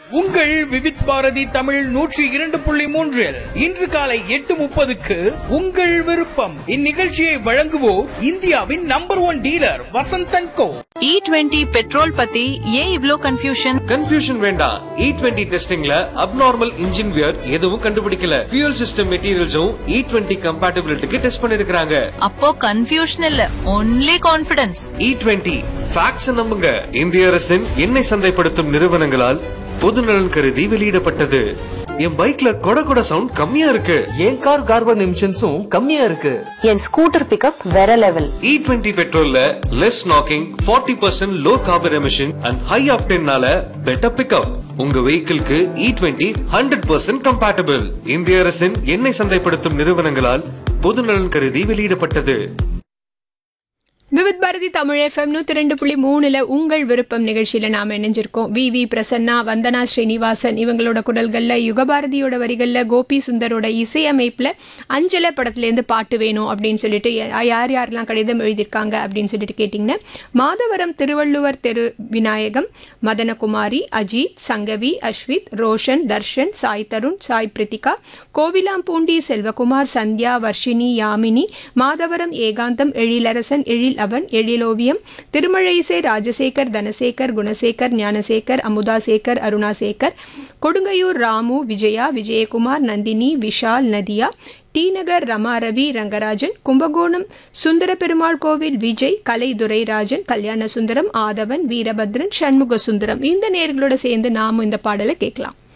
உங்கள் விவித் பாரதி தமிழ் நூற்றி இரண்டு புள்ளி மூன்றில் இன்று காலை எட்டு முப்பதுக்கு உங்கள் விருப்பம் இந்நிகழ்ச்சியை வழங்குவோர் இந்தியாவின் number one dealer Vasanthan co E twenty petrol பத்தி ஏன் இவ்ளோ கன்ஃபியூஷன் கன்ஃபியூஷன் வேண்டாம் இ டுவெண்ட்டி டெஸ்டிங்ல அப்நார்மல் இன்ஜின் வியர் எதுவும் கண்டுபிடிக்கல ஃபியூல் சிஸ்டம் மெட்டீரியல்ஸும் இ டுவெண்ட்டி கம்பேட்டபிலிட்டிக்கு டெஸ்ட் பண்ணிருக்காங்க அப்போ கன்ஃபியூஷன் இல்ல only confidence E twenty facts நம்புங்க இந்திய அரசின் எண்ணெய் சந்தைப்படுத்தும் நிறுவனங்களால் பொதுநலன் கருதி வெளியிடப்பட்டது என் பைக்ல கொட கொட சவுண்ட் கம்மியா இருக்கு என் கார் கார்பன் எமிஷன்ஸும் கம்மியா இருக்கு என் ஸ்கூட்டர் பிக்கப் வேற லெவல் இ டுவெண்ட்டி பெட்ரோல்ல less knocking forty percent low carbon emission and high ஆப்டென்னால பெட்டர் பிக்கப் உங்க வெஹிக்கிள்க்கு E twenty hundred percent compatible இந்திய அரசின் எண்ணெய் சந்தைப்படுத்தும் நிறுவனங்களால் பொதுநலன் கருதி வெளியிடப்பட்டது விவித் பாரதி தமிழ் எஃப்எம் நூற்றி ரெண்டு புள்ளி மூணில் உங்கள் விருப்பம் நிகழ்ச்சியில் நாம் இணைஞ்சிருக்கோம் வி வி பிரசன்னா வந்தனா ஸ்ரீனிவாசன் இவங்களோட குரல்களில் யுகபாரதியோட வரிகளில் கோபி சுந்தரோட இசையமைப்பில் அஞ்சல படத்துலேருந்து பாட்டு வேணும் அப்படின்னு சொல்லிட்டு யா- யார் யாரெல்லாம் கடிதம் எழுதியிருக்காங்க அப்படின்னு சொல்லிட்டு கேட்டிங்கன்னா மாதவரம் திருவள்ளுவர் தெரு விநாயகம் மதனகுமாரி அஜித் சங்கவி அஸ்வித் ரோஷன் தர்ஷன் சாய் தருண் சாய் பிரித்திகா கோவிலாம்பூண்டி செல்வகுமார் சந்தியா வர்ஷினி யாமினி மாதவரம் ஏகாந்தம் எழிலரசன் எழில் அவன் எழிலோவியம் திருமழைசை ராஜசேகர் தனசேகர் குணசேகர் ஞானசேகர் அமுதாசேகர் அருணாசேகர் கொடுங்கையூர் ராமு விஜயா விஜயகுமார் நந்தினி விஷால் நதியா டி நகர் ரமாரவி ரங்கராஜன் கும்பகோணம் சுந்தர பெருமாள் கோவில் விஜய் கலை துரைராஜன் கல்யாண சுந்தரம் ஆதவன் வீரபத்ரன் சண்முக சுந்தரம் இந்த நேர்களோட சேர்ந்து நாமும் இந்த பாடலை கேட்கலாம்